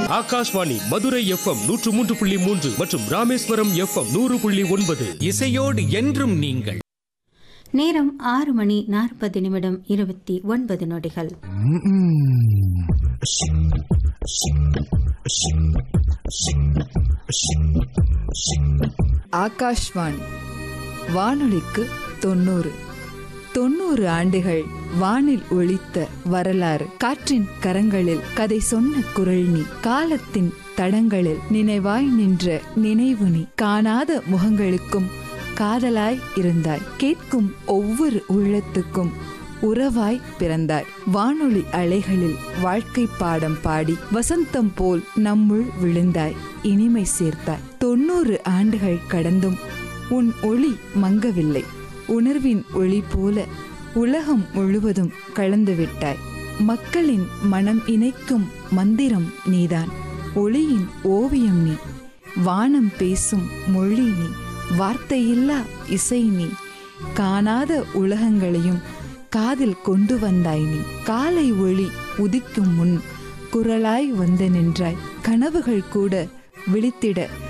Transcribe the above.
Akashvani Madurai FM நூற்று மூன்று புள்ளி மூன்று மற்றும் ராமேஸ்வரம் எஃப்எம் நூறு புள்ளி ஒன்பது இசையோடு என்றும் நீங்கள் நேரம் ஆறு மணி நாற்பது நிமிடம் இருபத்தி ஒன்பது நொடிகள் ஆகாஷ்வாணி வானொலிக்கு தொண்ணூறு தொண்ணூறு ஆண்டுகள் வானில் ஒளித்த வரலாறு காற்றின் கரங்களில் கதை சொன்ன குரல் நீ காலத்தின் தடங்களில் நினைவாய் நின்ற நினைவு நீ காணாத முகங்களுக்கும் காதலாய் இருந்தாய் கேட்கும் ஒவ்வொரு உள்ளத்துக்கும் உறவாய் பிறந்தாய் வானொலி அலைகளில் வாழ்க்கை பாடம் பாடி வசந்தம் போல் நம்முள் விழுந்தாய் இனிமை சேர்த்தாய் தொண்ணூறு ஆண்டுகள் கடந்தும் உன் ஒளி மங்கவில்லை உணர்வின் ஒளி போல உலகம் முழுவதும் கலந்து விட்டாய் மக்களின் மனம் இணைக்கும் மந்திரம் நீதான் ஒளியின் ஓவியம் நீ வானம் பேசும் மொழி நீ வார்த்தையில்லா இசை நீ காணாத உலகங்களையும் காதில் கொண்டு வந்தாய் நீ காலை ஒளி உதிக்கும் முன் குரலாய் வந்து நின்றாய் கனவுகள் கூட விழித்திட